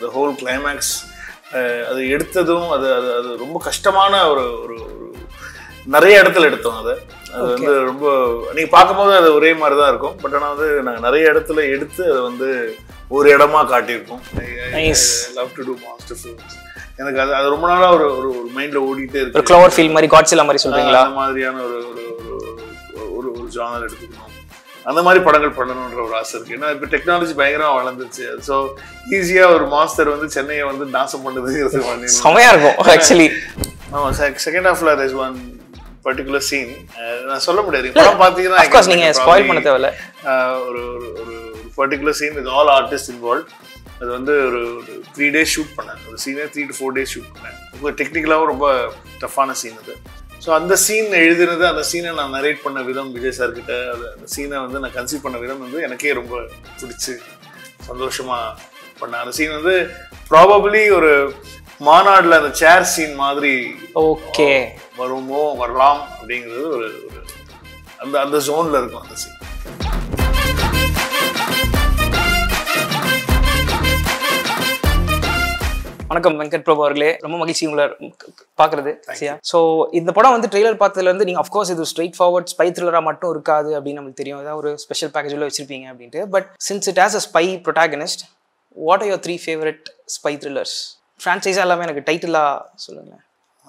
The whole climax அது எடுத்ததும் அது அது அது ரொம்ப கஷ்டமான ஒரு ஒரு ஒரு நிறைய இடத்துல எடுத்தோம் அதை அது வந்து ரொம்ப நீங்க பார்க்கும்போது அது ஒரே மாதிரி தான் இருக்கும் பட் ஆனால் வந்து நாங்கள் நிறைய இடத்துல எடுத்து அதை வந்து ஒரு இடமா காட்டியிருக்கோம் Nice. Love to do monster films எனக்கு அது அது ரொம்ப நாளா ஒரு ஒரு மைண்ட்ல ஓடிட்டே ஒரு இருக்கு க்ளோவர் ஃபீல் மாதிரி காட்ஸில்லா மாதிரி சொல்றீங்களா அந்த மாதிரியான ஒரு ஒரு ஒரு- ஒரு ஒரு ஜானர் எடுத்துக்கணும் அந்த மாதிரி படங்கள் பண்ணணுன்ற ஒரு ஆசை இருக்கு ஏன்னா இப்போ டெக்னாலஜி பயங்கரமா வளர்ந்துருச்சு ஸோ ஈஸியா ஒரு மாஸ்டர் வந்து சென்னையை வந்து நாசம் பண்ணுறதுங்கிறது பண்ணிடலாம் செமையா இருக்கும் ஆக்சுவலி ஆமா செகண்ட் ஹாஃப்ல there's ஒன் பர்டிகுலர் சீன் நான் சொல்ல முடியாது நீங்க படம் பார்த்தீங்கன்னா I அஃப்கோர்ஸ் can நீங்க probably, ஸ்பாயில் பண்ண தேவையில்ல ஆஹ், ஒரு ஒரு ஒரு particular scene with all artist involve அது வந்து ஒரு த்ரீ டேஸ் ஷூட் பண்ணேன் ஒரு சீனே three to four days shoot பண்ணேன் ரொம்ப டெக்னிக்கலாகவும் ரொம்ப டஃப்பான சீன் அது ஸோ அந்த சீன் எழுதினது அந்த சீனை நான் நரேட் பண்ண விதம் விஜய் சார் கிட்ட அது அந்த சீனை வந்து நான் கன்சீவ் பண்ண விதம் வந்து எனக்கே ரொம்ப பிடிச்சி சந்தோஷமா பண்ணேன் அந்த சீன் வந்து ப்ராபப்ளி ஒரு மாநாடுல அந்த சேர் சீன் மாதிரி ஓகே வருமோ வரலாம் அப்படிங்கிறது ஒரு ஒரு அந்த அந்த ஜோன்ல இருக்கும் அந்த சீன் வணக்கம் வெங்கட் பிரபு அவர்களே ரொம்ப மகிழ்ச்சி உங்களை பார்க்கறது சரியா ஸோ இந்த படம் வந்து ட்ரெய்லர் பார்த்ததுல இருந்து நீங்கள் அஃப்கோர்ஸ் இது ஸ்ட்ரெயிட் ஃபார்வர்ட் ஸ்பை த்ரில்லராக மட்டும் இருக்காது அப்படின்னு நமக்கு தெரியும் ஏதாவது ஒரு ஸ்பெஷல் பேக்கேஜ் உள்ள வச்சிருப்பீங்க அப்படின்ட்டு but since it has a spy protagonist what are your three favourite spy thrillers ஃப்ரான்ச்சைஸாக எல்லாமே எனக்கு டைட்டிலாக சொல்லுங்கள்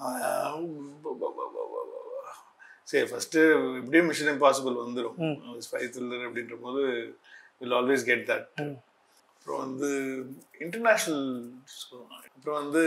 சரி ஃபர்ஸ்ட் இப்படியே மிஷன் இம்பாசிபிள் வந்துடும் ஸ்பை த்ரில்லர் அப்படின்ற போது வில் ஆல்வேஸ் கெட் தட் அப்புறம் வந்து இன்டர்நேஷ்னல் அப்புறம் வந்து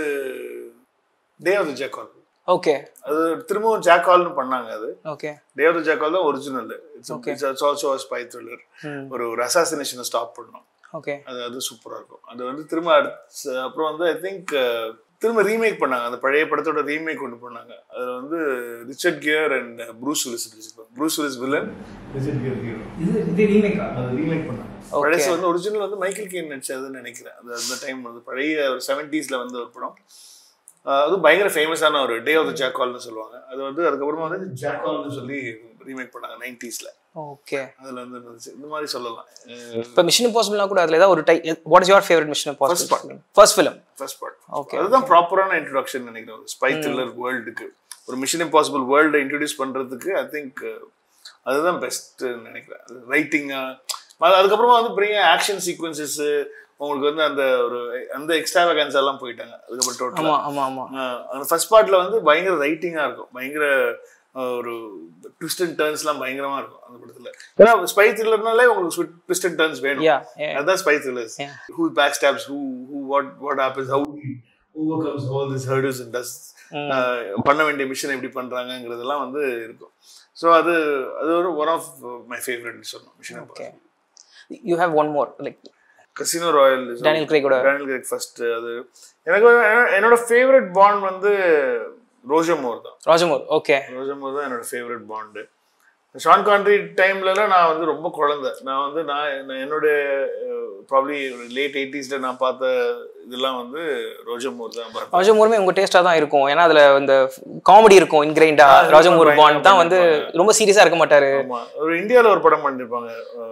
Day of the Jackal okay அது திரும்பவும் ஜாக்கால்னு பண்ணாங்க அது okay Day of the Jackal தான் original it's also spy thriller ஒரு ஒரு அசாசினேஷனை ஸ்டாப் பண்ணோம் ஓகே அது அது சூப்பராக இருக்கும் அது வந்து திரும்ப அடுத்து அப்புறம் வந்து ஐ திங்க் திரும்ப ரீமேக் பண்ணாங்க அந்த பழைய படத்தோட ரீமேக் கொண்டு பண்ணாங்க அதில் வந்து Richard Gere and Bruce Willis நடிச்சிருப்பாங்க Bruce Willis villain Richard Gere hero இது இது ரீமேக்கா அது ரீமேக் பண்ணாங்க பழசு வந்து ஒரிஜினல் வந்து மைக்கேல் கேன் நடிச்சதுன்னு நினைக்கிறேன் அது அந்த டைம் வந்து பழைய ஒரு செவன்டீஸ்ல வந்து ஒரு படம் ஆஹ் அது பயங்கர ஃபேமஸான ஒரு டே ஆஃப் த ஜாக்கால்னு சொல்லுவாங்க அது வந்து அதுக்கப்புறமா வந்து ஜாக்கால்னு சொல்லி ரீமேக் பண்ணாங்க நைன்டிஸ்ல ஓகே அதுல வந்து இருந்துச்சு இந்த மாதிரி சொல்லலாம் அஹ் இப்போ மிஷன் இம்பாசிபிள்னா கூட அதில் ஏதாவது ஒரு டை what is your favourite Mission Impossible first film first part Okay, அதுதான் ப்ராப்பரான இன்ட்ரோடக்ஷன் நினைக்கிறேன் ஸ்பை த்ரில்லர் வேர்ல்டுக்கு ஒரு மிஷன் இம்பாசிபிள் வேர்ல்டை இன்ட்ரடியூஸ் பண்றதுக்கு ஐ திங்க் அதுதான் பெஸ்ட் நினைக்கிறேன் ரைட்டிங்கா அதுக்கப்புறமா வந்து பெரிய ஆக்ஷன் சீக்வன்சஸ் உங்களுக்கு வந்து அந்த ஒரு அந்த எக்ஸ்ட்ராவகன்ஸ் எல்லாம் போயிட்டாங்க அதுக்கப்புறம் டோட்டல் ஆமாம் ஆமாம் ஆமாம் அந்த ஃபர்ஸ்ட் பார்ட்ல வந்து பயங்கர ரைட்டிங்கா இருக்கும் பயங்கர அஹ், ஒரு ட்விஸ்ட் அண்ட் டர்ன்ஸ்லாம் பயங்கரமா இருக்கும் அந்த படத்துல ஏன்னா ஸ்பை த்ரில்லர்னாலே உங்களுக்கு ட்விஸ்ட் அண்ட் டர்ன்ஸ் வேணும் யா அதான் spy thrillers Yeah. who backstabs who who what what happens how he overcomes all these hurdles and does uh, பண்ண வேண்டிய மிஷன் எப்படி பண்றாங்கங்கிறதெல்லாம் வந்து இருக்கும் ஸோ அது அது ஒரு ஒன் ஆஃப் மை ஃபேவரட் சொன்னோம் mission okay you have one more like Casino Royale Daniel Craig ஓட- டேனியல் கிரேக் ஃபர்ஸ்ட் அது எனக்கு வந்து என்னோட- என்னோட ஃபேவரட் பாண்ட் வந்து ரோஜமோர் தான் ராஜமோர் ஓகே ரோஜமோர் தான் என்னோட ஃபேவரட் பாண்டு ஷான் கான்ட்ரி டைம்லலாம் நான் வந்து ரொம்ப குழந்தை நான் வந்து நான் நான் என்னோட ப்ராப்ளி லேட் எயிட்டிஸ்ல நான் பார்த்த இதெல்லாம் வந்து ரோஜமோர் தான் பார்த்தேன் ராஜமோருமே உங்க டேஸ்டா தான் இருக்கும் ஏன்னா அதுல இந்த காமெடி இருக்கும் இன்கிரைண்டா அது ராஜமோர் பயங்கரமா பாண்ட் தான் வந்து ரொம்ப சீரியஸா இருக்க மாட்டாரு ஆமா ஒரு இந்தியால ஒரு படம் பண்ணிருப்பாங்க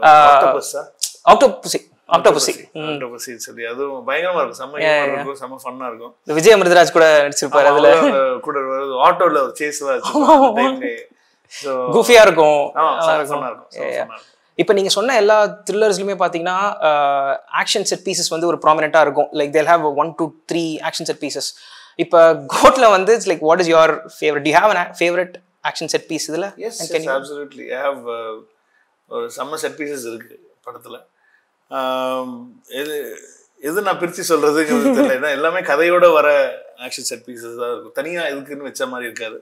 ஆக்டோபுசி ஆக்டோபுசி ஆக்டோபஸ் சொல்லி அதுவும் பயங்கரமா இருக்கும் செம்ம humor இருக்கும் செம்ம ஃபன்னா இருக்கும் இந்த விஜய் அமிர்தராஜ் கூட நடிச்சிருப்பாரு அதுல அதுல கூட வருது ஆட்டோல ஒரு சேஸ் வச்சு கூஃபியா இருக்கும் ஆமா நல்லா செம்ம இருக்கும் ஃபன்னா இருக்கும் செம்ம Yeah. fun-ஆ இருக்கும். இப்போ நீங்க சொன்ன எல்லா த்ரில்லர்ஸ்லுமே பாத்தீங்கன்னா ஆக்ஷன் செட் பீசஸ் வந்து ஒரு ப்ராமினெண்டா இருக்கும் like they'll have one two three action set pieces இப்போ கோட்ல வந்து like what is your favourite you have an favourite action set piece இதுல yes yes absolutely I have ஒரு செம்ம செட் பீசஸ் இருக்கு படத்துல ஆம், எது எது நான் பிரிச்சு சொல்றதுங்கிறது தெரியல ஏன்னா எல்லாமே கதையோட வர ஆக்ஷன் செட் பீசஸ் தான் இருக்கும் தனியா இதுக்குன்னு வச்ச மாதிரி இருக்காது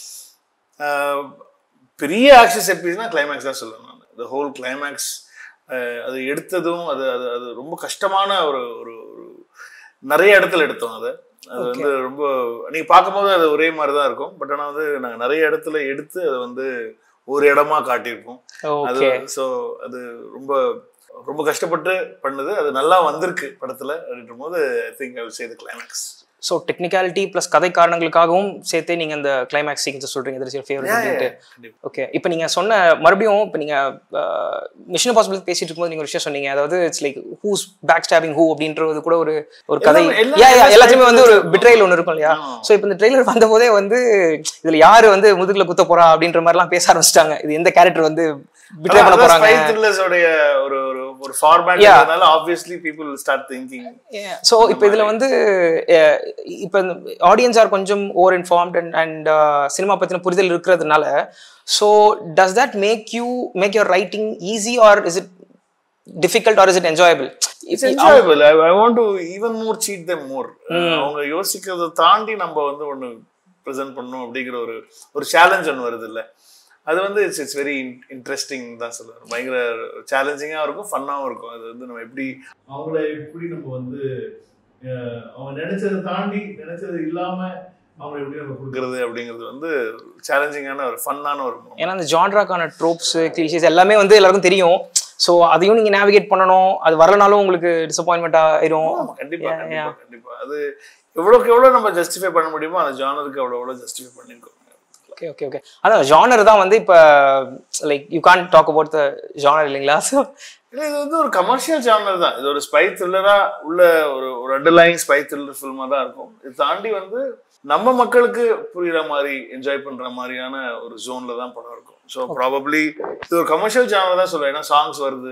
ஆம், பெரிய ஆக்ஷன் செட் பீஸ்னா கிளைமேக்ஸ் தான் சொல்லணும் நான் த ஹோல் கிளைமேக்ஸ் அது எடுத்ததும் அது அது அது ரொம்ப கஷ்டமான ஒரு ஒரு ஒரு நிறைய இடத்துல எடுத்தோம் அதை அது வந்து ரொம்ப நீங்க பார்க்கும்போது அது ஒரே மாதிரி தான் இருக்கும் பட் ஆனா வந்து நாங்க நிறைய இடத்துல எடுத்து அதை வந்து ஒரு இடமா காட்டியிருப்போம் அது ஓகே ஸோ அது ரொம்ப ரொம்ப கஷ்டப்பட்டு பண்ணுது அது நல்லா வந்திருக்கு படத்துல அப்படின்ற போது I think I will say the climax so technicality plus கதை காரணங்களுக்காகவும் சேர்த்தே நீங்க அந்த கிளைமேக்ஸ் சீக்வன்ஸ் சொல்றீங்க தட் இஸ் ஃபேவரட் அப்படின்ட்டு ஓகே இப்போ நீங்க சொன்ன மறுபடியும் இப்போ நீங்க மிஷன் பாசிபிள் பேசிட்டு இருக்கும்போது நீங்க ஒரு விஷயம் சொன்னீங்க அதாவது it's like who's backstabbing who அப்படின்றது கூட ஒரு ஒரு கதை எல்லாமே- எல்லா- Yeah, yeah, எல்லா எல்லாத்தையுமே வந்து ஒரு trailer- பிட்ரைல் ஒன்று இருக்கும் இல்லையா ஆமா. ஸோ இப்போ இந்த ட்ரெய்லர் வந்த போதே வந்து இதுல யாரு வந்து முதுகுல குத்த போறா அப்படின்ற மாதிரிலாம் பேச ஆரம்பிச்சிட்டாங்க இது எந்த கேரக்டர் வந்து பிட்ரை பண்ண போறாங்க த்ரில்லர்ஸோடைய ஒரு ஒரு ஒரு ஃபார்மேட் Yeah. அதனால obviously people start thinking so இப்போ இதுல வந்து அஹ், இப்போ இந்த ஆடியன்ஸ் ஆர் கொஞ்சம் over informed and and cinema பத்தின புரிதல் இருக்கிறதுனால so does that make you make your writing easy or is it difficult or is it enjoyable it's enjoyable I want to even more cheat them more அவங்க யோசிக்கிறத தாண்டி நம்ம வந்து ஒன்று present பண்ணணும் அப்படிங்கிற ஒரு ஒரு சேலஞ்ச் ஒன்று வருது இல்ல அது வந்து இட்ஸ் இட்ஸ் வெரி இன்ட்ரெஸ்டிங் தான் சொல்லுவேன் பயங்கர சேலஞ்சிங்காக இருக்கும் ஃபன்னாகவும் இருக்கும் அது வந்து நம்ம எப்படி அவங்கள எப்படி நம்ம வந்து அஹ், அவங்க நினைச்சதை தாண்டி நினைச்சது இல்லாம அவங்க எப்படி நம்ம கொடுக்கறது அப்படிங்கிறது வந்து சேலஞ்சிங்கான ஒரு ஃபன்னான ஒரு moment. ஏன்னா அந்த ஜான்ராக்கான ட்ரோப்ஸ் கிளீஷஸ் எல்லாமே வந்து எல்லாருக்கும் தெரியும் ஸோ அதையும் நீங்க நேவிகேட் பண்ணணும் அது வரலனாலும் உங்களுக்கு டிசப்பாயின்மெண்ட் ஆயிரும் ஆமா, கண்டிப்பா கண்டிப்பா கண்டிப்பா அது எவ்வளவுக்கு எவ்வளவு நம்ம ஜஸ்டிஃபை பண்ண முடியுமோ அந்த ஜானருக்கு அவ்வளவு எவ்வளவு ஜஸ்டிஃபை பண்ணிருக்கோம் ஓகே ஓகே ஓகே அதான் ஜானர் தான் வந்து இப்போ like you can talk about the genre இல்லைங்களா ஸோ இல்ல இது வந்து ஒரு கமர்ஷியல் ஜானர் தான் இது ஒரு ஸ்பை த்ரில்லரா உள்ள ஒரு ஒரு அண்டர்லைங் ஸ்பை த்ரில்லர் ஃபில்மா தான் இருக்கும் இது தாண்டி வந்து நம்ம மக்களுக்கு புரியுற மாதிரி என்ஜாய் பண்ற மாதிரியான ஒரு ஜோன்ல தான் படம் இருக்கும் ஸோ ப்ராபப்ளி இது ஒரு கமர்ஷியல் ஜானர் தான் சொல்லுவேன் ஏன்னா சாங்ஸ் வருது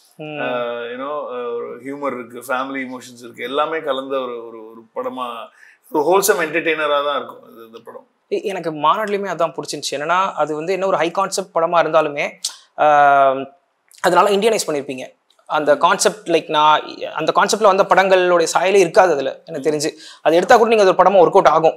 யூனோ ஒரு ஹியூமர் இருக்கு ஃபேமிலி இமோஷன்ஸ் இருக்கு எல்லாமே கலந்த ஒரு ஒரு ஒரு படமா ஒரு ஹோல்சம் என்டர்டெய்னராக தான் இருக்கும் இது இந்த படம் எ- எனக்கு மாநாடுலையுமே அதான் பிடிச்சிருந்துச்சு என்னன்னா அது வந்து என்ன ஒரு ஹை கான்செப்ட் படமா இருந்தாலுமே ஆஹ், அதனால இந்தியனைஸ் பண்ணியிருப்பீங்க அந்த கான்செப்ட் லைக் நான் அந்த கான்செப்ட்ல வந்த படங்களுடைய சாயலே இருக்காது அதுல எனக்கு தெரிஞ்சு அது எடுத்தா கூட நீங்க அது ஒரு படமா ஒர்க் அவுட் ஆகும்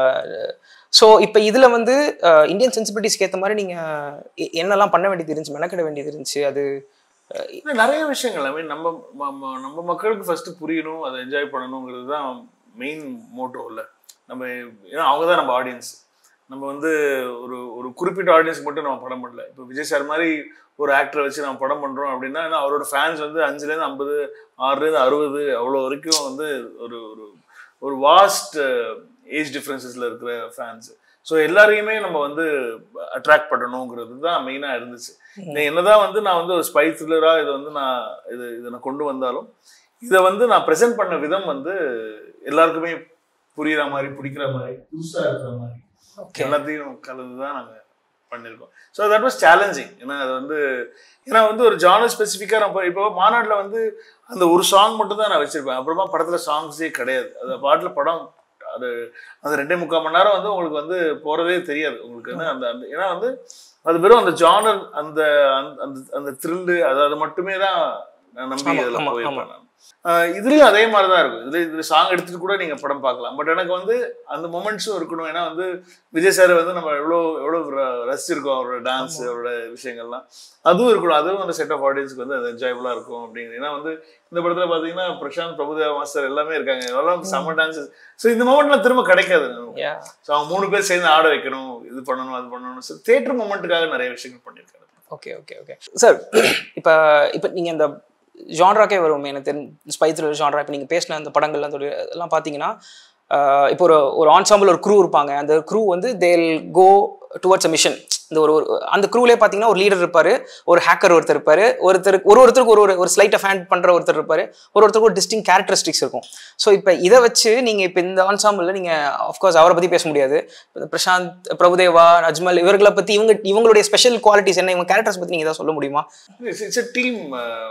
ஸோ இப்போ இதுல வந்து இந்தியன் சென்சிபிலிட்டிஸ்க்கு ஏற்ற மாதிரி நீங்க எ- என்னெல்லாம் பண்ண வேண்டியது இருந்துச்சு மெனக்கிட வேண்டியது இருந்துச்சு அது இல்ல, நிறைய விஷயங்கள் ஐ மீன் நம்ம ம- ம- நம்ம மக்களுக்கு ஃபர்ஸ்ட் புரியணும் அதை என்ஜாய் பண்ணணுங்கிறது தான் மெயின் மோட்டோ இல்ல நம்ம ஏன்னா அவங்க தான் நம்ம ஆடியன்ஸ் நம்ம வந்து ஒரு ஒரு குறிப்பிட்ட ஆடியன்ஸ் மட்டும் நம்ம படம் பண்ணல இப்போ விஜய் சார் மாதிரி ஒரு ஆக்டரை வச்சு நம்ம படம் பண்றோம் அப்படின்னா ஏன்னா அவரோட ஃபேன்ஸ் வந்து அஞ்சுலேருந்து ஐம்பது ஆறுலேருந்து அறுபது அவ்வளோ வரைக்கும் வந்து ஒரு ஒரு ஒரு வாஸ்ட் ஏஜ் டிஃப்ரென்சஸ்ல இருக்கிற ஃபேன்ஸ் ஸோ எல்லாரையுமே நம்ம வந்து அட்ராக்ட் பண்ணணுங்கிறது தான் மெயினாக இருந்துச்சு நீ என்னதான் வந்து நான் வந்து ஒரு ஸ்பை த்ரில்லரா இதை வந்து நான் இது இதை நான் கொண்டு வந்தாலும் இதை வந்து நான் ப்ரெசென்ட் பண்ண விதம் வந்து எல்லாருக்குமே புரியுற மாதிரி பிடிக்கிற மாதிரி புதுசா இருக்கிற மாதிரி ஓகே எல்லாத்தையும் கலந்து தான் நாங்க பண்ணியிருக்கோம் ஸோ தட் வாஸ் சேலஞ்சிங் ஏன்னா அது வந்து ஏன்னா வந்து ஒரு ஜானர் ஸ்பெசிஃபிக்காக நம்ம இப்போ மாநாட்டில் வந்து அந்த ஒரு சாங் மட்டும் தான் நான் வச்சிருப்பேன் அப்புறமா படத்தில் சாங்ஸே கிடையாது அந்த பாட்டில் படம் அது அந்த ரெண்டே முக்கால் மணி நேரம் வந்து உங்களுக்கு வந்து போகிறதே தெரியாது உங்களுக்கு வந்து அந்த அந்த ஏன்னா வந்து அது வெறும் அந்த ஜானர் அந்த அந்த- அந்த அந்த த்ரில்லு அது அது மட்டுமே தான் நான் நம்பி ஆமா, அதில் ஆமா, போயிருப்பேன் நான் ஆஹ் இதுலயும் அதே மாதிரி தான் இருக்கும் இதுல இதுல சாங் எடுத்துட்டு கூட நீங்க படம் பார்க்கலாம் பட் எனக்கு வந்து அந்த மொமெண்ட்ஸும் இருக்கணும் ஏன்னா வந்து விஜய் சார் வந்து நம்ம எவ்வளோ எவ்வளோ ர- ரசிச்சிருக்கோம் அவரோட டான்ஸ் அவரோட விஷயங்கள்லாம் அதுவும் இருக்கணும் அதுவும் அந்த செட் ஆஃப் ஆடியன்ஸ்க்கு வந்து அது என்ஜாயபுளாக இருக்கும் அப்படிங்கிறது ஏன்னா வந்து இந்த படத்துல பாத்தீங்கன்னா பிரசாந்த் பிரபுதேவா மாஸ்டர் எல்லாமே இருக்காங்க எல்லாம் செம்ம டான்ஸஸ் ஸோ இந்த மொமெண்ட்லாம் திரும்ப கிடைக்காது யா ஸோ அவங்க மூணு பேர் சேர்ந்து ஆட வைக்கணும் இது பண்ணணும் அது பண்ணணும் ஸோ தேட்டர் மொமெண்ட்டுக்காக நிறைய விஷயங்கள் பண்ணியிருக்காரு ஓகே ஓகே ஓகே சார் இப்போ இப்போ நீங்கள் இந்த ஜான்ராக்கே வரும் எனக்கு தெரிஞ்ச ஸ்பை த்ரில்லர் ஜான்ரா இப்போ நீங்கள் பேசின அந்த படங்கள்லாம் தொழில் எல்லாம் பார்த்தீங்கன்னா ஆஹ் இப்போ ஒரு ஒரு ஆன்சாம்பிள் ஒரு க்ரூ இருப்பாங்க அந்த க்ரூ வந்து தேல் கோ டுவர்ட்ஸ் அ மிஷன் இந்த ஒரு ஒரு- அந்த க்ரூலே பார்த்தீங்கன்னா ஒரு லீடர் இருப்பார் ஒரு ஹேக்கர் ஒருத்தர் இருப்பார் ஒருத்தருக்கு ஒரு ஒருத்தருக்கு ஒரு ஒரு ஒரு ஸ்லைட்டை ஃபேண்ட் பண்ணுற ஒருத்தர் இருப்பார் ஒரு ஒருத்தருக்கு ஒரு டிஸ்டிங் கேரக்டரிஸ்டிக்ஸ் இருக்கும் ஸோ இப்போ இதை வச்சு நீங்கள் இப்போ இந்த ஆன்சாம்பிளில் நீங்கள் ஆஃப்கோர்ஸ் அவரை பற்றி பேச முடியாது இப்ப பிரசாந்த் பிரபுதேவா அஜ்மல் இவர்களை பற்றி இவங்க இவங்களுடைய ஸ்பெஷல் குவாலிட்டிஸ் என்ன இவங்க கேரக்டர்ஸ் பற்றி நீங்கள் ஏதாவது சொல்ல முடியுமா இட்ஸ் a டீம்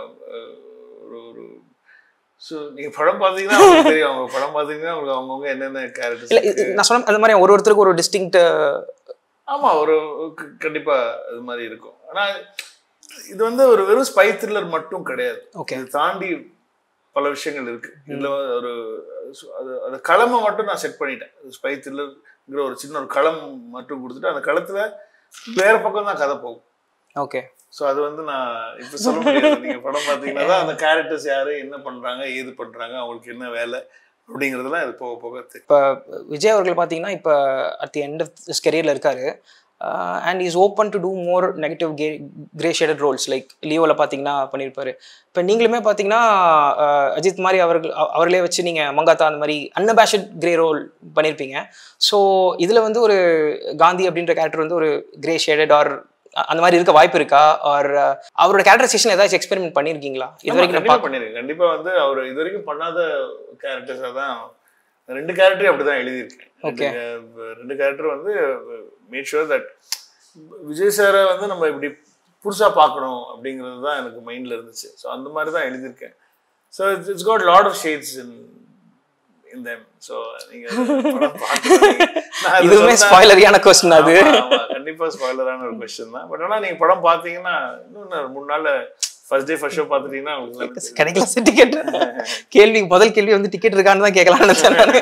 ஒரு ஒரு ஸோ நீங்கள் படம் பார்த்தீங்கன்னா உங்களுக்கு தெரியும் அவங்க படம் பார்த்தீங்கன்னா உங்களுக்கு அவங்கவுங்க என்னென்ன இல்லை கேரக்டர்ஸ் நான் சொன்ன அந்த மாதிரி ஒரு ஒருத்தருக்கு ஒரு டிஸ்டிங் ஆமா ஒரு க- கண்டிப்பா இது மாதிரி இருக்கும் ஆனா இது வந்து ஒரு வெறும் ஸ்பை த்ரில்லர் மட்டும் கிடையாது ஓகே இது தாண்டி பல விஷயங்கள் இருக்கு இதுல ஒரு சு- அது அந்த களமை மட்டும் நான் செட் பண்ணிட்டேன் ஸ்பை த்ரில்லர்ங்கிற ஒரு சின்ன ஒரு களம் மட்டும் கொடுத்துட்டு அந்த களத்துல வேற பக்கம் தான் கதை போகும் ஓகே ஸோ அது வந்து நான் இப்போ சொல்ல முடியாது நீங்க படம் பார்த்தீங்கன்னா தான் அந்த கேரக்டர்ஸ் யாரு என்ன பண்றாங்க ஏது பண்றாங்க அவங்களுக்கு என்ன வேலை அப்படிங்கிறதுலாம் இது போக போக தெரியும் இப்போ விஜய் அவர்கள் பார்த்தீங்கன்னா இப்போ at the end of this கெரியரில் இருக்காரு and is open to do more negative கே கிரே ஷேடட் ரோல்ஸ் லைக் லியோவில் பார்த்தீங்கன்னா பண்ணியிருப்பாரு இப்போ நீங்களுமே பார்த்தீங்கன்னா ஆஹ் அஜித் மாதிரி அவர்கள் அவ- அவர்களே வச்சு நீங்கள் மங்காத்தா அந்த மாதிரி அன்னபேஷட் கிரே ரோல் பண்ணியிருப்பீங்க ஸோ இதில் வந்து ஒரு காந்தி அப்படின்ற கேரக்டர் வந்து ஒரு கிரே ஷேடட் ஆர் அந்த மாதிரி இருக்க வாய்ப்பு இருக்கா ஆர் அவரோட கேரக்டரைசேஷன் ஏதாச்சும் எக்ஸ்பெரிமெண்ட் பண்ணியிருக்கீங்களா இது ஆமா, வரைக்கும் நான் கண்டிப்பா பார்க்க பண்ணிருக்கேன் கண்டிப்பா வந்து அவர் இது வரைக்கும் பண்ணாத கேரக்டர்ஸா தான் ரெண்டு கேரக்டரையும் அப்படிதான் எழுதியிருக்கேன் Okay. ரெண்டு, அஹ், ரெண்டு கேரக்டர் வந்து மேட் ஷுர் தட் விஜய் சாரை வந்து நம்ம இப்படி புதுசா பார்க்கணும் அப்படிங்கிறது தான் எனக்கு மைண்ட்ல இருந்துச்சு ஸோ அந்த மாதிரி தான் எழுதியிருக்கேன் so it's it's got lot of shades in in them so நீங்க படம் பார்க்கணும். நான் அதை இதுவுமே சொன்னா- ஸ்பாய்லரியான கொஸ்டின் அது ஆமா, ஆமா. கண்டிப்பா ஸ்பாய்லரான ஒரு கொஸ்டின் தான் பட் ஆனா நீங்க படம் பாத்தீங்கன்னா இன்னும் நான் மூணு நாள்ல ஃபர்ஸ்ட் டே ஃபர்ஸ்ட் ஷோ பாத்துட்டீங்கன்னா உங்களுக்கு நல்லா தெரியும். கிடைக்கல சார் டிக்கெட் கேள்வி முதல் கேள்வி வந்து டிக்கெட் இருக்கான்னு தான் கேட்கலாம்னு நினைச்சேன் நானு.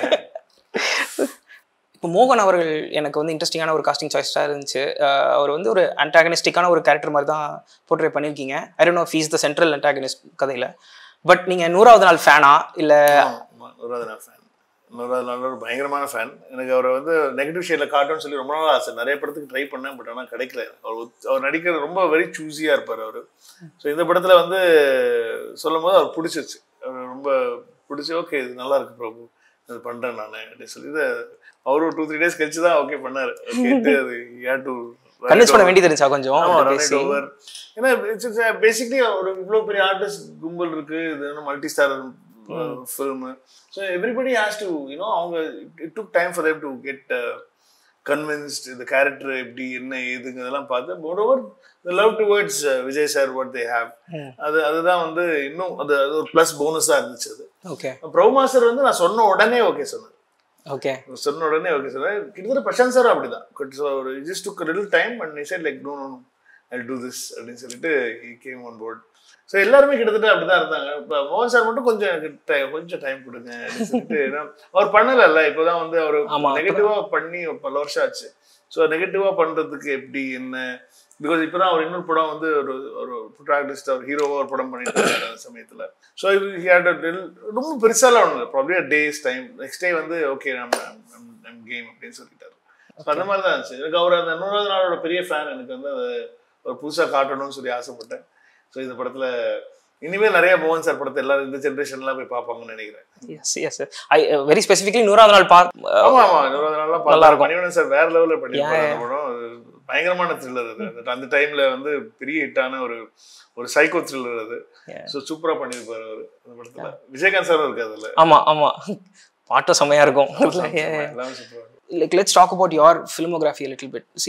இப்போ மோகன் அவர்கள் எனக்கு வந்து இன்ட்ரெஸ்டிங்கான ஒரு காஸ்டிங் சாய்ஸாக இருந்துச்சு அஹ் அவர் வந்து ஒரு அன்டாகனிஸ்டிக்கான ஒரு கேரக்டர் மாதிரி தான் போர்ட்ரே பண்ணியிருக்கீங்க I don't know if he's the central antagonist கதையில் பட் நீங்கள் நூறாவது நாள் ஃபேனா இல்லை ஆமா, ஆமா. நூறாவது நாள் ஃபேன் நூறாவது நாள் ஒரு பயங்கரமான ஃபேன் எனக்கு அவரை வந்து நெகட்டிவ் ஷேட்ல காட்டும்னு சொல்லி ரொம்ப நாள் ஆசை நிறைய படத்துக்கு ட்ரை பண்ணேன் பட் ஆனால் கிடைக்கல அவர் ஒத்- அவர் நடிக்கிறது ரொம்ப வெரி சூஸியா இருப்பார் அவர் ஸோ இந்த படத்துல வந்து சொல்லும் போது அவர் பிடிச்சிருச்சு அவர் ரொம்ப பிடிச்சி ஓகே இது நல்லா இருக்கு பிரபு இது பண்றேன் நான் அப்படின்னு சொல்லி இதை அவர் ஒரு டூ த்ரீ டேஸ் கழிச்சு தான் ஓகே பண்ணாரு கேட்டு அது ஏர் டு கன்வின்ஸ் பண்ண வேண்டியது இருந்துச்சா கொஞ்சம் ஆமா அவர்ட்ட ரன் பேசி? ஓவர் ஏன்னா பேசிக்லி ஒரு இவ்வளவு பெரிய ஆர்டிஸ்ட் கும்பல் இருக்கு இது multi star film so everybody has to you know அவங்க it took time for them to get convinced இந்த கேரக்டர் எப்படி என்ன ஏதுங்க இதெல்லாம் பார்த்து moreover love towards Vijay sir what they have ம். அது அதுதான் வந்து இன்னும் அது அது ஒரு ப்ளஸ் போனஸாக இருந்துச்சு அது ஓகே பிரபு மாஸ்டர் வந்து நான் சொன்ன உடனே ஓகே சொன்னார் ஓகே சொன்ன உடனே ஓகே சார் கிட்டத்தட்ட பிரசாந்த் சார் அப்படிதான் But so ஒரு just took little time and said like no no I do this அப்படின்னு சொல்லிட்டு he came on board so எல்லாருமே கிட்டத்தட்ட அப்படிதான் இருந்தாங்க இப்போ மோகன் சார் மட்டும் கொஞ்சம் எனக்கு ti- கொஞ்சம் டைம் கொடுங்க அப்படின்னு சொல்லிட்டு ஏன்னா அவர் பண்ணலல்ல இப்போதான் வந்து அவர் ஆமா. நெகட்டிவா பண்ணி ஒரு பல வருஷம் ஆச்சு ஸோ நெகட்டிவா பண்றதுக்கு எப்படி என்ன பிகாஸ் இப்போதான் அவர் இன்னொரு படம் வந்து ஒரு ஒரு ப்ரொட்டாக்டிஸ்ட் அவர் ஹீரோவா ஒரு படம் பண்ணிட்டு இருக்காரு அந்த சமயத்துல so he had a little- ரொம்ப பெருசாலாம் ஒன்று இல்லை probably days time next day வந்து ஓகே நம்ம கேம் அப்படின்னு சொல்லிட்டாரு So அந்த மாதிரி தான் இருந்துச்சு எனக்கு அவர் அந்த நூறாவது நாளோட பெரிய ஃபேன் எனக்கு வந்து அதை ஒரு புதுசா காட்டணும்னு சொல்லி ஆசைப்பட்டேன் ஸோ இந்த படத்துல இனிமேல் நிறைய மோகன் சார் படத்தை எல்லாரும் இந்த ஜென்ரேஷன்லாம் போய் பார்ப்பாங்கன்னு நினைக்கிறேன் yes yes I very specifically நூறாவது நாள் பா ஆமா ஆமா நூறாவது நாள்லாம் நல்லா பார்த்தா இருக்கும். மணிவண்ணன் சார் வேற லெவலில் Yeah, பண்ணியிருப்பாரு yeah. அந்த படம் அது பயங்கரமான த்ரில்லர் அது அந்த- அந்த டைம்ல வந்து பெரிய ஹிட்டான ஒரு ஒரு சைக்கோ த்ரில்லர் அது Yeah. ஸோ சூப்பரா பண்ணியிருப்பாரு அவர் அந்த படத்துல விஜயகாந்த் சாரும் இருக்கு அதுல ஆமா ஆமா பாட்டும் செம்மையா இருக்கும் எல்லாமே சூப்பரா like let's talk about your filmography little bit see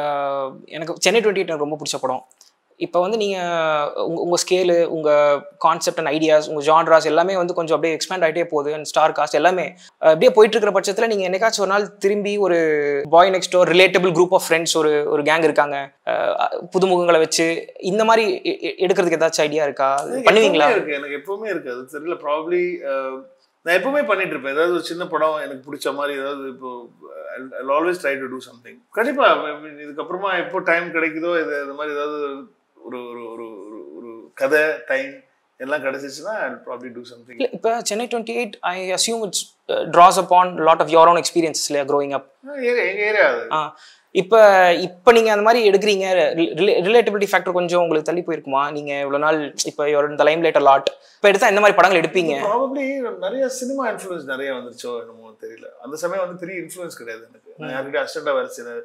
எனக்கு சென்னை டுவெண்ட்டி எயிட் எனக்கு ரொம்ப பிடிச்ச படம் இப்போ வந்து நீங்கள் உங்கள் உங்கள் ஸ்கேலு உங்கள் கான்செப்ட் அண்ட் ஐடியாஸ் உங்கள் ஜான்ராஸ் எல்லாமே வந்து கொஞ்சம் அப்படியே எக்ஸ்பேண்ட் ஆகிட்டே போகுது அண்ட் ஸ்டார் காஸ்ட் எல்லாமே அஹ், அப்படியே போயிட்டு இருக்கிற பட்சத்தில் நீங்கள் என்னைக்காச்சும் ஒரு நாள் திரும்பி ஒரு boy next door relatable group of friends ஒரு ஒரு கேங் இருக்காங்க அஹ், புதுமுகங்களை வச்சு இந்த மாதிரி எ- எ- எடுக்கிறதுக்கு ஏதாச்சும் ஐடியா இருக்கா எனக்கு பண்ணுவீங்களா எப்பவுமே இருக்கு எனக்கு எப்பவுமே இருக்கு அது தெரியல ப்ராப்ளி நான் எப்பவுமே பண்ணிட்டு இருப்பேன் ஏதாவது ஒரு சின்ன படம் எனக்கு பிடிச்ச மாதிரி ஏதாவது இப்போ always try to do something கண்டிப்பா I mean, இதுக்கப்புறமா எப்போ டைம் கிடைக்குதோ இது இந்த மாதிரி ஏதாவது ஒரு ஒரு ஒரு ஒரு ஒரு கதை டைம் எல்லாம் கிடைச்சிச்சுன்னா ப்ராப்ளி டூ சம்திங் இல்லை இப்போ Chennai twenty eight I assume it's draws upon lot of your own experience இல்லையா க்ரோயிங் அப் எங்க ஏரியா அது ஆ இப்போ இப்போ நீங்கள் அந்த மாதிரி எடுக்கிறீங்க ரிலேட்டபிலிட்டி ஃபேக்டர் கொஞ்சம் உங்களுக்கு தள்ளி போயிருக்குமா நீங்கள் இவ்வளோ நாள் இப்போ இந்த லைம் லேட்டர் லாட் இப்போ எடுத்தா இந்த மாதிரி படங்கள் எடுப்பீங்க ப்ராபப்ளி நிறைய சினிமா இன்ஃப்ளூயன்ஸ் நிறைய வந்துருச்சோ என்னமோ தெரியல அந்த சமயம் வந்து பெரிய இன்ஃப்ளூயன்ஸ் கிடையாது எனக்கு நான் யார்கிட்ட அசிஸ்டண்டாக வேலை செய்யறேன்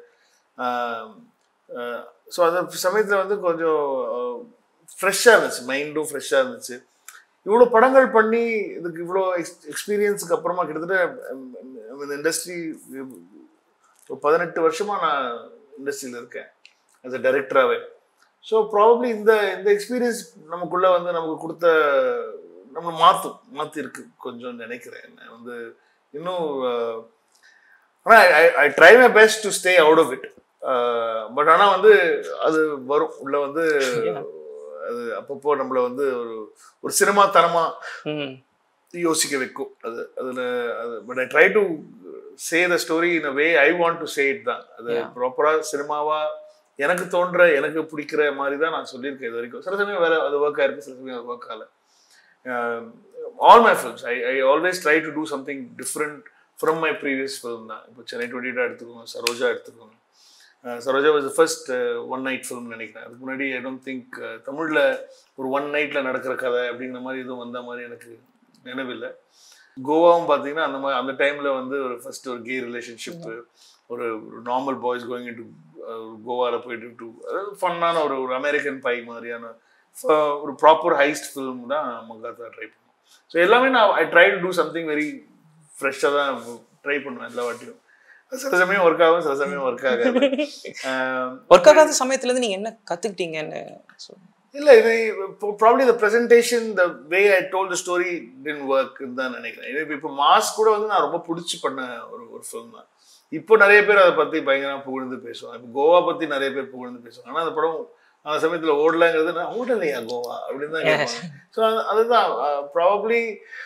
ஸோ அந்த சமயத்தில் வந்து கொஞ்சம் ஃப்ரெஷ்ஷாக இருந்துச்சு மைண்டும் ஃப்ரெஷ்ஷாக இருந்துச்சு இவ்வளோ படங்கள் பண்ணி இதுக்கு இவ்வளோ எக்ஸ் எக்ஸ்பீரியன்ஸுக்கு அப்புறமா கிட்டத்தட்ட இந்த இண்டஸ்ட்ரி ஒரு பதினெட்டு வருஷமா நான் இண்டஸ்ட்ரியில் இருக்கேன் as a டைரக்டராகவே ஸோ ப்ராபப்ளி இந்த இந்த எக்ஸ்பீரியன்ஸ் நமக்குள்ள வந்து நமக்கு கொடுத்த நம்ம மாற்றும் மாற்றிருக்கு கொஞ்சம் நினைக்கிறேன் நான் வந்து இன்னும் ஆனால் I try my best to stay out of it but ஆனால் வந்து அது வரும் உள்ள வந்து அது அப்பப்போ நம்மள வந்து ஒரு ஒரு சினிமா தனமா ம் யோசிக்க வைக்கும் அது அதுல அது but I try to say the story in a way I want to say it தான் அது Yeah. ப்ராப்பரா சினிமாவா எனக்கு தோன்ற எனக்கு பிடிக்கிற மாதிரி தான் நான் சொல்லியிருக்கேன் இது வரைக்கும் சில சமயம் வேற அது ஒர்க் ஆயிருக்கு சில சமயம் அது ஒர்க் ஆகல all my films I I always try to do something different from my previous film தான் இப்போ சென்னை டுவெண்ட்டி எடுத்துக்கோங்க சரோஜா எடுத்துக்கோங்க Saroja was first one night film நினைக்கிறேன் அதுக்கு முன்னாடி ஐ டோன்ட் திங்க் தமிழில் ஒரு ஒன் நைட்டில் நடக்கிற கதை அப்படிங்கிற மாதிரி எதுவும் வந்த மாதிரி எனக்கு நினைவில்லை கோவாவும் பார்த்தீங்கன்னா அந்த மாதிரி அந்த டைமில் வந்து ஒரு ஃபர்ஸ்ட் ஒரு கே ரிலேஷன்ஷிப்பு ஒரு normal boys going into கோவாவில் போயிட்டு டு அதாவது ஃபன்னான ஒரு ஒரு அமெரிக்கன் பை மாதிரியான ஃப- ஒரு ப்ராப்பர் ஹைஸ்ட் ஃபிலிம் தான் மங்காத்தா ட்ரை பண்ணோம் ஸோ எல்லாமே நான் I try to do something very ஃப்ரெஷ்ஷாக தான் ட்ரை பண்ணுவேன் எல்லா வாட்டியும் சில சமயம் ஒர்க் ஆகும் சில சமயம் ஒர்க் ஆகாது ஆஹ் ஒர்க் ஆகாத சமயத்துல இருந்து நீங்க என்ன கத்துக்கிட்டீங்கன்னு சொல்லுங்க. இல்ல இது probably the presentation the way I told the story didn't work தான் நினைக்கிறேன் இது இப்போ மாஸ் கூட வந்து நான் ரொம்ப பிடிச்சி பண்ண ஒரு ஒரு ஃபிலிம் தான் இப்போ நிறைய பேர் அதை பத்தி பயங்கரமா புகழ்ந்து பேசுவாங்க இப்போ கோவா பத்தி நிறைய பேர் புகழ்ந்து பேசுவாங்க ஆனா அந்த படம் அந்த சமயத்துல ஓடலங்கிறது நான் ஓடலையா கோவா அப்படின்னு தான் கேட்பாங்க ஸோ அதுதான் ப்ராபப்ளி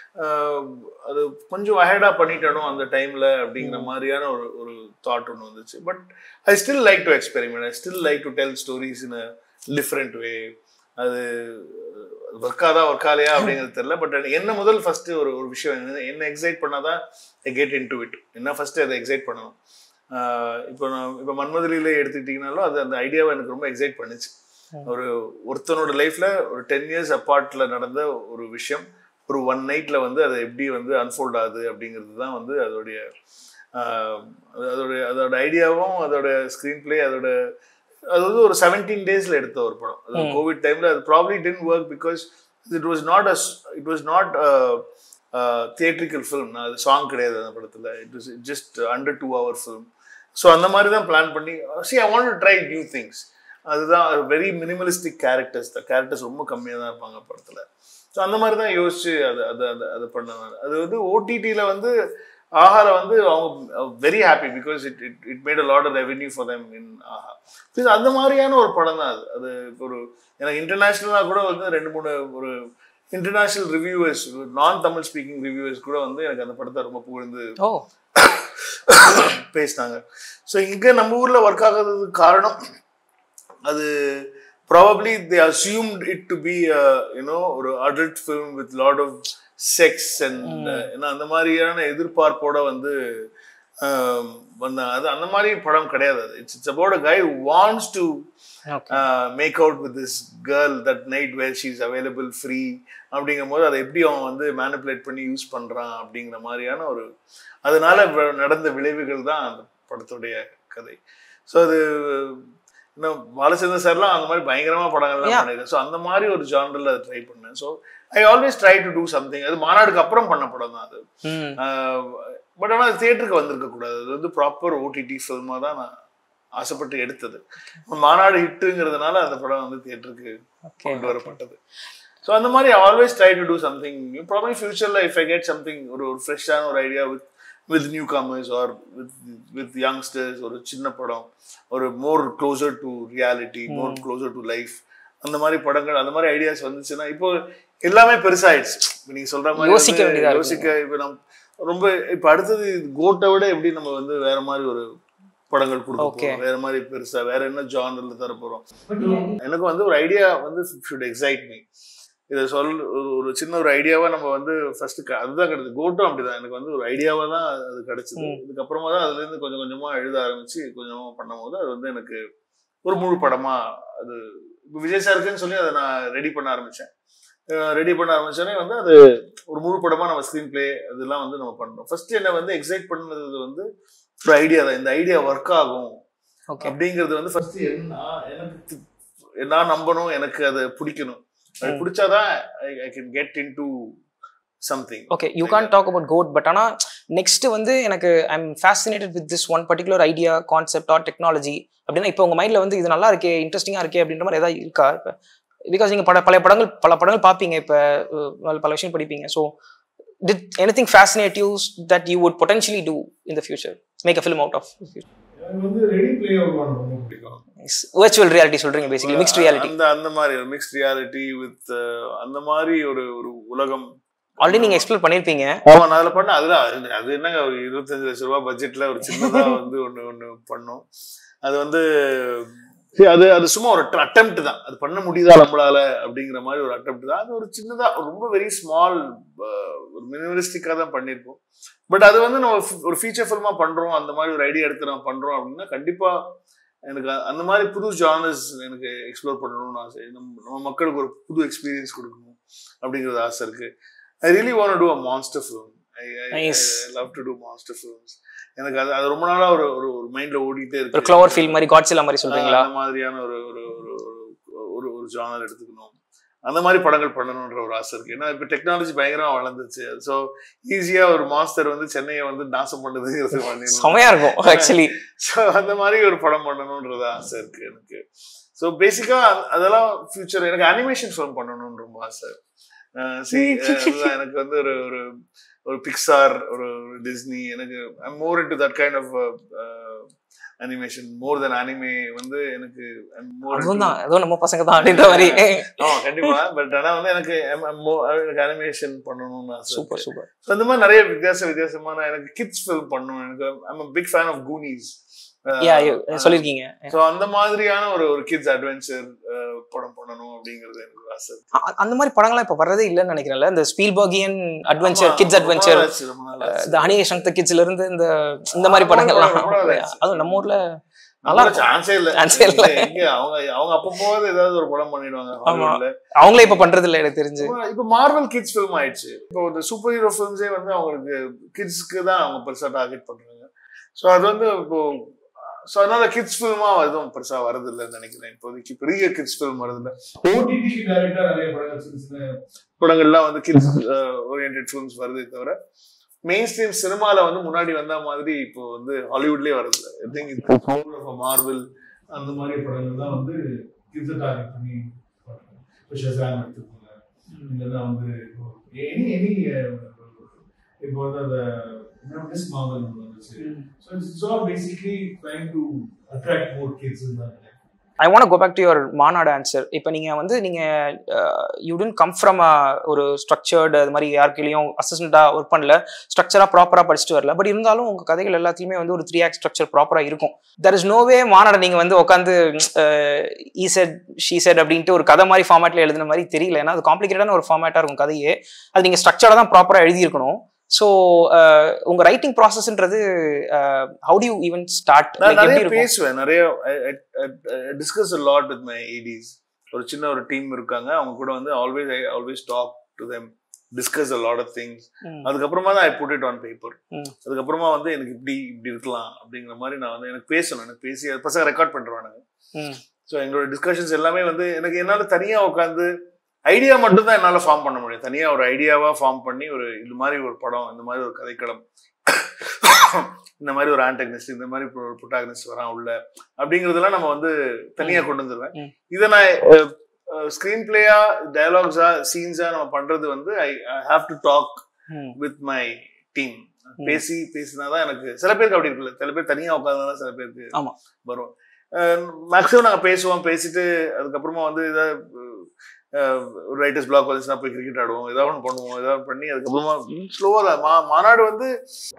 அது கொஞ்சம் அஹெடா பண்ணிட்டனோ அந்த டைம்ல அப்படிங்கிற மாதிரியான ஒரு ஒரு தாட் ஒன்று வந்துச்சு but I still like to experiment I still like to tell stories in a different way அது ஒர்க்காதா ஒர்க்காலையா அப்படிங்கிறது தெரியல பட் என்ன முதல் ஃபர்ஸ்ட் ஒரு ஒரு விஷயம் என்ன என்ன எக்ஸைட் பண்ணாதான் I get into it என்ன ஃபர்ஸ்ட் அதை எக்ஸைட் பண்ணணும் ஆஹ் இப்போ நான் இப்போ மன்மதுரையிலே எடுத்துக்கிட்டிங்கனாலும் அது அந்த ஐடியாவை எனக்கு ரொம்ப எக்ஸைட் பண்ணுச்சு ஒரு ஒருத்தனோட லைஃப்ல ஒரு டென் இயர்ஸ் அப்பார்ட்ல நடந்த ஒரு விஷயம் ஒரு ஒன் நைட்ல வந்து அது எப்படி வந்து அன்ஃபோல்ட் ஆகுது அப்படிங்கிறது தான் வந்து அதோடைய ஆஹ் அது- அதோடைய அதோட ஐடியாவும் அதோட ஸ்க்ரீன் பிளே அதோட அது வந்து ஒரு செவன்டீன் டேஸ்ல எடுத்த ஒரு படம் அது கோவிட் டைம்ல அது probably didn't work because it was not a it was not theatrical film அது சாங் கிடையாது அந்த படத்துல it was just under two hour film so அந்த மாதிரி தான் பிளான் பண்ணி see I want to try new things அதுதான் வெரி மினிமலிஸ்டிக் கேரக்டர்ஸ் தான் கேரக்டர்ஸ் ரொம்ப கம்மியாக தான் இருப்பாங்க படத்தில் ஸோ அந்த மாதிரி தான் யோசிச்சு அது அது அது அது பண்ணாங்க அது வந்து ஓடிடியில் வந்து ஆஹால வந்து அவங்க very happy because it it it made a lot revenue for them in Aha Because அந்த மாதிரியான ஒரு படம் தான் அது அது ஒரு எனக்கு இன்டர்நேஷ்னலாக கூட வந்து ரெண்டு மூணு ஒரு இன்டர்நேஷ்னல் ரிவ்யூவர்ஸ் நான் தமிழ் ஸ்பீக்கிங் ரிவ்யூவர்ஸ் கூட வந்து எனக்கு அந்த படத்தை ரொம்ப புகழ்ந்து ஓ பேசினாங்க ஸோ இங்கே நம்ம ஊரில் ஒர்க் ஆகாததுக்கு காரணம் அது probably they assumed it to be you know ஒரு adult film with lot of sex and ஏன்னா அந்த மாதிரியான எதிர்பார்ப்போட வந்து ஆம், வந்தாங்க அது அந்த மாதிரி படம் கிடையாது அது it's it's about a guy wants to okay make out with this girl that night where she is available free அப்படிங்கும் போது அதை எப்படி அவன் வந்து மேனிப்புலேட் பண்ணி யூஸ் பண்றான் அப்படிங்கிற மாதிரியான ஒரு அதனால வ- நடந்த விளைவுகள் தான் அந்த படத்துடைய கதை ஸோ அது இன்னும் பாலச்சந்திர சார்லாம் அந்த மாதிரி பயங்கரமா படங்கள்லாம் Yeah. பண்ணிருக்கேன் ஸோ அந்த மாதிரி ஒரு ஜானரில் அதை ட்ரை பண்ணேன் so I always try to do something அது மாநாடுக்கு அப்புறம் பண்ண படம் தான் அது ம் பட் ஆனால் அது தியேட்டருக்கு வந்திருக்க கூடாது அது வந்து ப்ராப்பர் ஓடிடி ஃபில்மாக தான் நான் ஆசைப்பட்டு எடுத்தது மாநாடு ஹிட்டுங்கிறதுனால அந்த படம் வந்து தியேட்டருக்கு ஓகே கொண்டு வரப்பட்டது ஸோ அந்த மாதிரி always try to do something probably ஃபியூச்சரில் இஃப் ஐ கெட் சம்திங் ஒரு ஒரு ஃப்ரெஷ்ஷான ஒரு idea with with newcomers or with with youngsters ஒரு சின்ன படம் ஒரு more closer to reality more closer to life அந்த மாதிரி படங்கள் அந்த மாதிரி ஐடியாஸ் வந்துச்சுன்னா இப்போ எல்லாமே பெருசாயிடுச்சு இப்போ நீங்க சொல்ற மாதிரி யோசிக்க வந்து வேண்டியதா இருக்கு. யோசிக்க இப்போ நம்ம ரொம்ப இப்போ அடுத்தது கோட்டை விட எப்படி நம்ம வந்து வேற மாதிரி ஒரு படங்கள் கொடுக்க Okay. போறோம் வேற மாதிரி பெருசா வேற என்ன ஜானர்ல தர போறோம் எனக்கு வந்து ஒரு ஐடியா வந்து ஷுட் எக்ஸைட் மீ இதை சொல் ஒரு ஒரு சின்ன ஒரு ஐடியாவா நம்ம வந்து ஃபர்ஸ்ட் அதுதான் கிடைச்சது கோட்டும் அப்படிதான் எனக்கு வந்து ஒரு ஐடியாவா தான் அது கிடைச்சது ம். இதுக்கப்புறமா தான் அதுல இருந்து கொஞ்சம் கொஞ்சமா எழுத ஆரம்பிச்சு கொஞ்சமா பண்ணும்போது அது வந்து எனக்கு ஒரு முழு படமா அது இப்போ விஜய் சாருக்குன்னு சொல்லி அதை நான் ரெடி பண்ண ஆரம்பிச்சேன் ரெடி பண்ண ஆரம்பிச்சோடனே வந்து அது ஒரு முழு படமா நம்ம ஸ்க்ரீன் பிளே அதெல்லாம் வந்து நம்ம பண்றோம் ஃபர்ஸ்ட் என்ன வந்து எக்ஸைட் பண்ணது வந்து ஒரு ஐடியா தான் இந்த ஐடியா ஒர்க் ஆகும் ஓகே அப்படிங்கிறது வந்து ஃபர்ஸ்ட் என்ன எனக்கு தி- நான் நம்பணும் எனக்கு அதை பிடிக்கணும் அது ம். பிடிச்சாதான் I can get into something okay you can talk about GOAT but ஆனால் நெக்ஸ்ட் வந்து எனக்கு I am fascinated with this one particular idea concept or technology அப்படின்னா இப்போ உங்கள் மைண்டில் வந்து இது நல்லா இருக்கே இன்ட்ரெஸ்டிங்காக இருக்கே அப்படின்ற மாதிரி ஏதாவது இருக்கா இப்போ பிகாஸ் நீங்கள் பல பல படங்கள் பல படங்கள் பார்ப்பீங்க இப்போ பல விஷயம் படிப்பீங்க so did anything fascinate use that you would potentially do in the future make a film out of எனக்கு வந்து ரெடி பிளே அவுட் ரொம்ப பிடிக்கும் வர்ச்சுவல் ரியாலிட்டி சொல்கிறீங்க பேசிக்கலி மிக்ஸ்ட் ரியாலிட்டி அந்த அந்த மாதிரி ஒரு மிக்ஸ்ட் ரியாலிட்டி வித் அந்த மாதிரி ஒரு ஒரு உலகம் ஆல்ரெடி நீங்கள் எக்ஸ்ப்ளோர் பண்ணியிருப்பீங்க ஆமா நான் அதுல பண்ண அதுல அது- அது என்னங்க ஒரு இருபத்தஞ்சு லட்ச ரூபாய் பட்ஜெட்ல ஒரு சின்னதா வந்து ஒண்ணு ஒண்ணு பண்ணோம் அது வந்து சரி, அது அது சும்மா ஒரு அட்டெம்ட் தான் அது பண்ண முடியுதா நம்மளால அப்படிங்கிற மாதிரி ஒரு அட்டெம்ட் தான் அது ஒரு சின்னதா ரொம்ப வெரி ஸ்மால் ஒரு மினிமலிஸ்டிக்கா தான் பண்ணியிருப்போம் பட் அது வந்து நம்ம ஒரு ஃபீச்சர் ஃபில்மா பண்றோம் அந்த மாதிரி ஒரு ஐடியா எடுத்து நம்ம பண்றோம் அப்படின்னா கண்டிப்பா எனக்கு அ- அந்த மாதிரி புது ஜானர்ஸ் எனக்கு எக்ஸ்ப்ளோர் பண்ணணும்னு ஆசை நம்ம நம்ம மக்களுக்கு ஒரு புது எக்ஸ்பீரியன்ஸ் கொடுக்கணும் அப்படிங்கிறது ஆசை இருக்கு I really want to a monster film I Nice. Love to do monster films எனக்கு அது அது ரொம்ப நாளா ஒரு ஒரு ஒரு மைண்ட்ல ஓடிட்டே ஒரு இருக்கு க்ளோவர் ஃபீல் மாதிரி காட்ஸிலா மாதிரி சொல்றீங்களா அந்த மாதிரியான ஒரு ஒரு ஒரு ஒரு- ஒரு ஒரு ஜானர் எடுத்துக்கணும் அந்த மாதிரி படங்கள் பண்ணணுன்ற ஒரு ஆசை இருக்கு ஏன்னா இப்போ டெக்னாலஜி பயங்கரமா வளர்ந்துச்சு ஸோ ஈஸியா ஒரு மாஸ்டர் வந்து சென்னையை வந்து நாசம் பண்ணுதுங்கிறது பண்ணிடலாம் செமையா இருக்கும் ஆக்சுவலி ஸோ அந்த மாதிரி ஒரு படம் பண்ணணுன்றது ஆசை இருக்கு எனக்கு ஸோ பேசிக்கா அதெல்லாம் ஃபியூச்சர் எனக்கு அனிமேஷன் ஃபிலிம் பண்ணணும்னு ரொம்ப ஆசை அஹ் see, அஹ் அதுதான் எனக்கு வந்து ஒரு ஒரு ஒரு பிக்சார் ஒரு டிஸ்னி எனக்கு more into that kind of animation more than anime வந்து எனக்கு I'm more into- அதுவும் தான் அதுவும் நம்ம பசங்க தான் அப்படின்ற மாதிரி ஆமா கண்டிப்பா பட் ஆனா வந்து எனக்கு I'm- I'm more- எனக்கு அனிமேஷன் பண்ணணும்னு ஆசை சூப்பர் இருக்கு. சூப்பர் So, அந்த மாதிரி நிறைய வித்தியாச வித்தியாசமான எனக்கு கிட்ஸ் ஃபில்ம் பண்ணணும் எனக்கு I'm big fan of Goonies yeah சொல்லிருக்கீங்க ஸோ அந்த மாதிரியான ஒரு ஒரு கிட்ஸ் அட்வென்ச்சர் படம் பண்ணணும் அப்படிங்கிறது எனக்கு ஒரு ஆசை இருக்கு. அ- அந்த மாதிரி படங்கள்லாம் இப்ப வர்றதே இல்லைன்னு நினைக்கிறேன்ல இந்த ஸ்பீல்பர்கியன் அட்வென்ச்சர் ஆமா, கிட்ஸ் ரொம்ப அட்வென்ச்சர் நாள் ஆச்சு, ரொம்ப நாள் ஆச்சு. இந்த ஹனி சங்கர் கிட்ஸ்ல இருந்து இந்த இந்த மாதிரி ஆமா, படங்கள்லாம் ரொம்ப நாள் ஆச்சு. அதுவும் நம்ம ஊர்ல நல்லா நல்லா சான்ஸே இல்ல Chance ஏ இல்ல. எங்க அவங்க அவங்க அப்பப்போது ஏதாவது ஒரு படம் பண்ணிடுவாங்க ஆமா. ஹாலிவுட்ல அவங்களே இப்ப பண்றது இல்ல எனக்கு தெரிஞ்சு இப்போ மார்வல் கிட்ஸ் ஃபிலிம் ஆயிடுச்சு இப்போ இந்த சூப்பர் ஹீரோ ஃபிலிம்ஸே வந்து அவங்களுக்கு கிட்ஸ்க்கு தான் அவங்க பெருசா டார்கெட் பண்றாங்க ஸோ அது வந்து இப்போ ஸோ அதனால கிட்ஸ் ஃபிலிமா எதுவும் பெருசா வரது இல்லைன்னு நினைக்கிறேன் இப்போதைக்கு பெரிய கிட்ஸ் ஃபிலிம் வரது இல்லை ஓடிடி டைரக்டா நிறைய படங்கள் சின்ன சின்ன படங்கள்லாம் வந்து கிட்ஸ் ஓரியன்ட் ஃபிலிம்ஸ் வருதே தவிர மெயின் ஸ்ட்ரீம் சினிமால வந்து முன்னாடி வந்த மாதிரி இப்போ வந்து ஹாலிவுட்லயே வரது இல்லை ஐ திங்க் இப்போ மார்வல் அந்த மாதிரி படங்கள் தான் வந்து கிட்ஸை டார்கெட் பண்ணி இப்போ ஷசாம் எடுத்துக்கோங்க இல்லைன்னா வந்து எனி எனி இப்போ வந்து அந்த மிஸ் மார்வல் வந்துச்சு so it's all basically trying to attract more kids தான் I want go back to your Maanaadu answer இப்போ நீங்க வந்து நீங்க யூ டென்ட் கம் ஃப்ரம் ஒரு ஸ்ட்ரக்சர்டு அது மாதிரி யாருக்கையும் அசிஸ்டண்டா ஒர்க் பண்ணல ஸ்ட்ரக்சரா ப்ராப்பரா படிச்சுட்டு வரல பட் இருந்தாலும் உங்க கதைகள் எல்லாத்துலயுமே வந்து ஒரு த்ரீ ஆக்ட் ஸ்ட்ரக்சர் ப்ராப்பரா இருக்கும் தெர் இஸ் நோவே மாநாடு நீங்க வந்து உட்காந்து ஈ செட் ஷீ செட் அப்படின்ட்டு ஒரு கதை மாதிரி ஃபார்மேட்ல எழுதுன மாதிரி தெரியல ஏன்னா அது காம்ப்ளிகேட்டான ஒரு ஃபார்மேட்டா இருக்கும் கதையே அது நீங்க ஸ்ட்ரக்சரா தான் ப்ராப்பரா எழுதியிருக்கணும் ஸோ உங்க ரைட்டிங் ப்ராசஸ்ன்றது how do you even start நான் எப்படி நிறைய இருக்கும் பேசுவேன் நிறைய discuss lot with my ADs ஒரு சின்ன ஒரு டீம் இருக்காங்க அவங்க கூட வந்து always I always talk to them discuss a lot of things hmm. அதுக்கப்புறமா தான் I put it on paper hmm. அதுக்கப்புறமா வந்து எனக்கு இப்படி இப்படி இருக்கலாம் அப்படிங்கிற மாதிரி நான் வந்து எனக்கு பேசணும் எனக்கு பேசி அது பசங்க ரெக்கார்ட் பண்ணிருவானுங்க ம். ஸோ எங்களோட டிஸ்கஷன்ஸ் எல்லாமே வந்து எனக்கு என்னால் தனியாக உட்காந்து ஐடியா மட்டும் தான் என்னால் ஃபார்ம் பண்ண முடியும் தனியாக ஒரு ஐடியாவாக ஃபார்ம் பண்ணி ஒரு இது மாதிரி ஒரு படம் இந்த மாதிரி ஒரு கதைக்களம் இந்த மாதிரி ஒரு ஆன்டகனிஸ்ட் இந்த மாதிரி ஒரு புட்டாகனிஸ்ட் வரான் உள்ள அப்படிங்கிறதெல்லாம் நம்ம வந்து தனியாக கொண்டு வந்துருவேன் ம். இதை நான் ஸ்க்ரீன் பிளேயா டயலாக்ஸா சீன்ஸா நம்ம பண்றது வந்து I have to talk hmm. With my team பேசி பேசினாதான் எனக்கு சில பேருக்கு அப்படி இருக்குல்ல சில பேர் தனியா உட்காந்து சில பேருக்கு ஆமா. வரும் மேக்ஸிமம் நாங்க பேசுவோம் பேசிட்டு அதுக்கப்புறமா வந்து ஏதாவது அஹ், ஒரு ரைட்டர்ஸ் பிளாக் வந்துச்சுன்னா போய் கிரிக்கெட் ஆடுவோம் ஏதாவது ஒன்று பண்ணுவோம் ஏதாவது பண்ணி அதுக்கப்புறமா ஸ்லோவாக தான் மா மாநாடு வந்து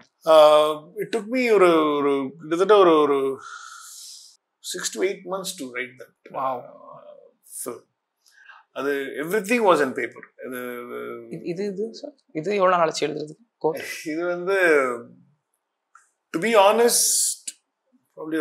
இட் டுக் மீ ஒரு ஒரு கிட்டத்தட்ட ஒரு ஒரு six to eight months to write that Wow. Film அது everything was in paper இது இது இது இது sir? இது எவ்வளவு நாள் ஆச்சு எழுதுறது Quote. இது வந்து to be honest probably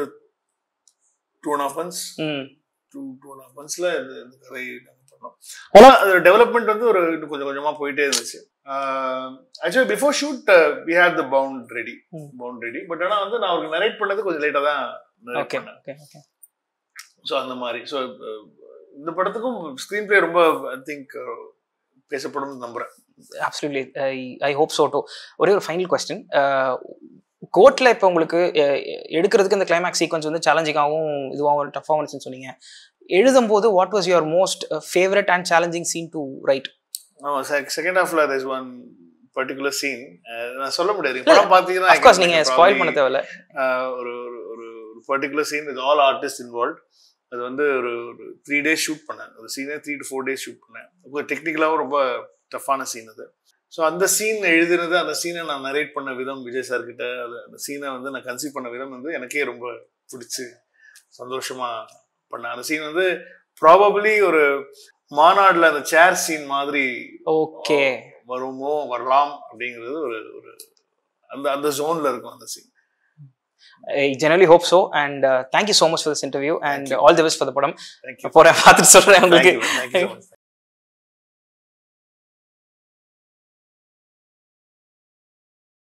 two and half months hmm two two and half மந்த்ஸில் இது இந்த கதை நாங்கள் பண்ணோம் ஆனால் அது டெவலப்மெண்ட் வந்து ஒரு இன்னும் கொஞ்சம் கொஞ்சமாக போயிட்டே இருந்துச்சு actually before shoot we had the bound ready hmm. Bound ready but ஆனால் வந்து நான் அவருக்கு நரேட் பண்ணது கொஞ்சம் லேட்டாக தான் narrate ஓகே பண்ணேன் ஓகே ஓகே ஸோ அந்த மாதிரி ஸோ இந்த படத்துக்கும் ஸ்க்ரீன் பிளே ரொம்ப ஐ திங்க் பேசப்படும் நம்புறேன் absolutely I I hope so too ஒரே ஒரு ஃபைனல் கொஸ்டின் கோர்ட்டில் இப்போ உங்களுக்கு அஹ், எடுக்கிறதுக்கு இந்த கிளைமேக்ஸ் சீக்வன்ஸ் வந்து சேலஞ்சிங்காகவும் இதுவாகவும் டஃபாகவும் இருந்துச்சுன்னு சொன்னீங்க எழுதும்போது what was your most favourite and challenging scene to write ஆமா செகண்ட் ஹாஃப்ல there's ஒன் பர்டிகுலர் சீன் நான் சொல்ல முடியாது நீங்க படம் பார்த்தீங்கன்னா I அஃப்கோர்ஸ் can நீங்கள் probably, ஸ்பாயில் பண்ண தேவையில்ல ஆஹ், ஒரு ஒரு ஒரு ஒரு particular scene with all artist involve அது வந்து ஒரு ஒரு த்ரீ டேஸ் ஷூட் பண்ணேன் ஒரு சீனே three to four days shoot பண்ணேன் ரொம்ப டெக்னிக்கலாகவும் ரொம்ப டஃப்பான சீன் அது ஸோ அந்த சீன் எழுதினது அந்த சீனை நான் நரேட் பண்ண விதம் விஜய் சார் கிட்ட அது அந்த சீனை வந்து நான் கன்சீவ் பண்ண விதம் வந்து எனக்கே ரொம்ப பிடிச்சி சந்தோஷமா பண்ணேன் அந்த சீன் வந்து ப்ராபப்ளி ஒரு மாநாடுல அந்த சேர் சீன் மாதிரி ஓகே வருமோ வரலாம் அப்படிங்கிறது ஒரு ஒரு அந்த அந்த ஜோன்ல இருக்கும் அந்த scene I generally hope so and thank you so much for this interview and all the best for the படம் தேங்க்யூ போகிறேன் பார்த்துட்டு சொல்கிறேன் உங்களுக்கு தேங்க்யூ தேங்க்யூ